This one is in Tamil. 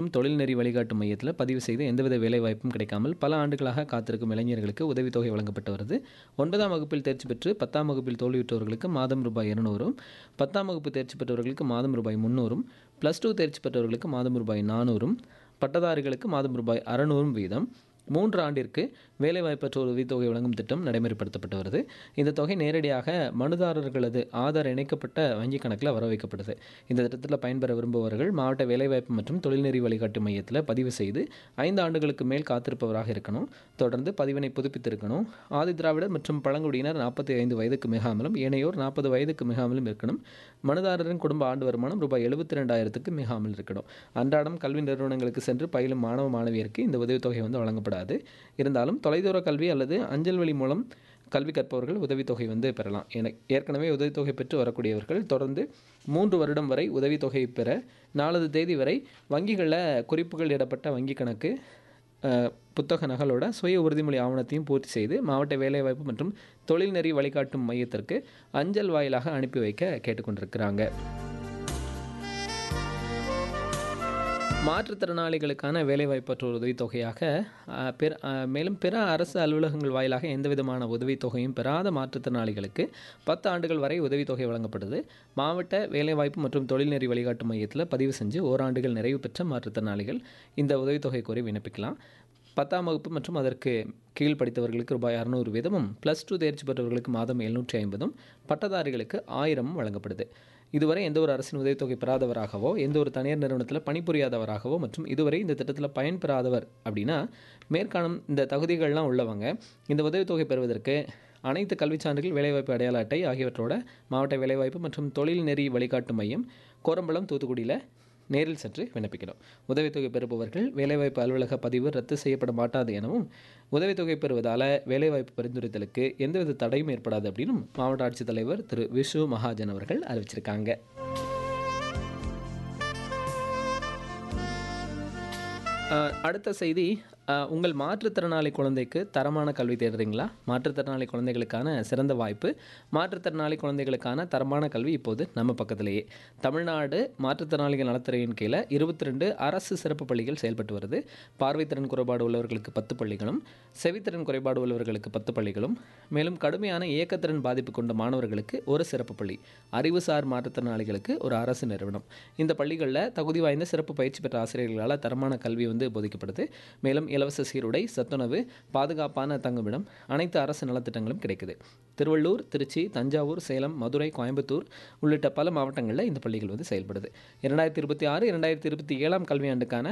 வேலைவாய்ப்பும் தொழில்நெறி வழிகாட்டு மையத்தில் பதிவு செய்து எந்தவித வேலைவாய்ப்பும் கிடைக்காமல் பல ஆண்டுகளாக காத்திருக்கும் இளைஞர்களுக்கு உதவித்தொகை வழங்கப்பட்டு வருது ஒன்பதாம் வகுப்பில் தேர்ச்சி பெற்று பத்தாம் வகுப்பில் தோல்வியுற்றவர்களுக்கு மாதம் ரூபாய் இருநூறும் பத்தாம் வகுப்பு தேர்ச்சி பெற்றவர்களுக்கு மாதம் ரூபாய் முந்நூறும் ப்ளஸ் டூ தேர்ச்சி பெற்றவர்களுக்கு மாதம் ரூபாய் நானூறும் பட்டதாரிகளுக்கு மாதம் ரூபாய் அறநூறும் வீதம் மூன்று ஆண்டிற்கு வேலைவாய்ப்பற்ற உதவித்தொகை வழங்கும் திட்டம் நடைமுறைப்படுத்தப்பட்டு வருது இந்த தொகை நேரடியாக மனுதாரர்களது ஆதார் இணைக்கப்பட்ட வங்கி கணக்கில் வர வைக்கப்படுது இந்த திட்டத்தில் பயன்பெற விரும்புபவர்கள் மாவட்ட வேலைவாய்ப்பு மற்றும் தொழில்நெறி வழிகாட்டு மையத்தில் பதிவு செய்து ஐந்து ஆண்டுகளுக்கு மேல் காத்திருப்பவராக இருக்கணும் தொடர்ந்து பதிவினை புதுப்பித்திருக்கணும் ஆதி திராவிடர் மற்றும் பழங்குடியினர் நாற்பத்தி ஐந்து வயதுக்கு மிகாமலும் ஏனையோர் நாற்பது வயதுக்கு மிகாமலும் இருக்கணும் மனுதாரரின் குடும்ப ஆண்டு வருமானம் ரூபாய் எழுபத்தி ரெண்டாயிரத்துக்கு மிகாமல் இருக்கணும் அன்றாடம் கல்வி நிறுவனங்களுக்கு சென்று பயிலும் மாணவ மாணவியருக்கு இந்த உதவித்தொகை வந்து வழங்கப்படாது இருந்தாலும் தொலைதூர கல்வி அல்லது அஞ்சல் வழி மூலம் கல்வி கற்பவர்கள் உதவித்தொகை வந்து பெறலாம் என ஏற்கனவே உதவித்தொகை பெற்று வரக்கூடியவர்கள் தொடர்ந்து மூன்று வருடம் வரை உதவித்தொகை பெற நாலது தேதி வரை வங்கிகளில் குறிப்புகள் இடப்பட்ட வங்கி கணக்கு அஹ், புத்தக நகலோட சுய உறுதிமொழி ஆவணத்தையும் பூர்த்தி செய்து மாவட்ட வேலைவாய்ப்பு மற்றும் தொழில்நெறி வழிகாட்டும் மையத்திற்கு அஞ்சல் வாயிலாக அனுப்பி வைக்க கேட்டுக்கொண்டிருக்கிறாங்க மாற்றுத்திறனாளிகளுக்கான வேலைவாய்ப்பற்றோர் உதவித்தொகையாக அஹ், பிற அஹ், மேலும் பிற அரசு அலுவலகங்கள் வாயிலாக எந்தவிதமான உதவித்தொகையும் பெறாத மாற்றுத்திறனாளிகளுக்கு பத்து ஆண்டுகள் வரை உதவித்தொகை வழங்கப்படுது மாவட்ட வேலைவாய்ப்பு மற்றும் தொழில்நெறி வழிகாட்டு மையத்தில் பதிவு செஞ்சு ஓராண்டுகள் நிறைவு பெற்ற மாற்றுத்திறனாளிகள் இந்த உதவித்தொகை கோரி விண்ணப்பிக்கலாம் பத்தாம் வகுப்பு மற்றும் அதற்கு கீழ் படித்தவர்களுக்கு ரூபாய் அறுநூறு வீதமும் ப்ளஸ் டூ தேர்ச்சி பெற்றவர்களுக்கு மாதம் எழுநூற்றி ஐம்பதும் பட்டதாரிகளுக்கு ஆயிரமும் வழங்கப்படுது இதுவரை எந்த ஒரு அரசின் உதவித்தொகை பெறாதவராகவோ எந்த ஒரு தனியார் நிறுவனத்தில் பணிபுரியாதவராகவோ மற்றும் இதுவரை இந்த திட்டத்தில் பயன்பெறாதவர் அப்படின்னா மேற்காணும் இந்த தகுதிகள்லாம் உள்ளவங்க இந்த உதவித்தொகை பெறுவதற்கு அனைத்து கல்விச் சான்றுகள் வேலைவாய்ப்பு அடையாள அட்டை ஆகியவற்றோட மாவட்ட வேலைவாய்ப்பு மற்றும் தொழில் நெறி வழிகாட்டு மையம் கோரம்பலம் தூத்துக்குடியில் நேரில் சென்று விண்ணப்பிக்கணும் உதவித்தொகை பெறுபவர்கள் வேலைவாய்ப்பு அலுவலக பதிவு ரத்து செய்யப்பட மாட்டாது எனவும் உதவித்தொகை பெறுவதால் வேலைவாய்ப்பு பரிந்துரைத்தலுக்கு எந்தவித தடையும் ஏற்படாது அப்படின்னும் மாவட்ட ஆட்சித்தலைவர் திரு விஷு மகாஜன் அவர்கள் அறிவிச்சிருக்காங்க அஹ், அடுத்த செய்தி அஹ், உங்கள் மாற்றுத்திறனாளி குழந்தைக்கு தரமான கல்வி தேடுறீங்களா மாற்றுத்திறனாளி குழந்தைகளுக்கான சிறந்த வாய்ப்பு மாற்றுத்திறனாளி குழந்தைகளுக்கான தரமான கல்வி இப்போது நம்ம பக்கத்திலேயே தமிழ்நாடு மாற்றுத்திறனாளிகள் நலத்துறையின் கீழே இருபத்தி ரெண்டு அரசு சிறப்பு பள்ளிகள் செயல்பட்டு வருது பார்வைத்திறன் குறைபாடு உள்ளவர்களுக்கு பத்து பள்ளிகளும் செவித்திறன் குறைபாடு உள்ளவர்களுக்கு பத்து பள்ளிகளும் மேலும் கடுமையான இயக்கத்திறன் பாதிப்பு கொண்ட மாணவர்களுக்கு ஒரு சிறப்பு பள்ளி அறிவுசார் மாற்றுத்திறனாளிகளுக்கு ஒரு அரசு நிறுவனம் இந்த பள்ளிகளில் தகுதி வாய்ந்த சிறப்பு பயிற்சி பெற்ற ஆசிரியர்களால் தரமான கல்வி வந்து போதிக்கப்படுது மேலும் இலவச சீருடை சத்துணவு பாதுகாப்பான தங்குமிடம் அனைத்து அரசு நலத்திட்டங்களும் கிடைக்குது திருவள்ளூர் திருச்சி தஞ்சாவூர் சேலம் மதுரை கோயம்புத்தூர் உள்ளிட்ட பல மாவட்டங்களில் இந்த பள்ளிகள் வந்து செயல்படுது இரண்டாயிரத்தி இருபத்தி ஆறு இரண்டாயிரத்தி இருபத்தி ஏழாம் கல்வியாண்டுக்கான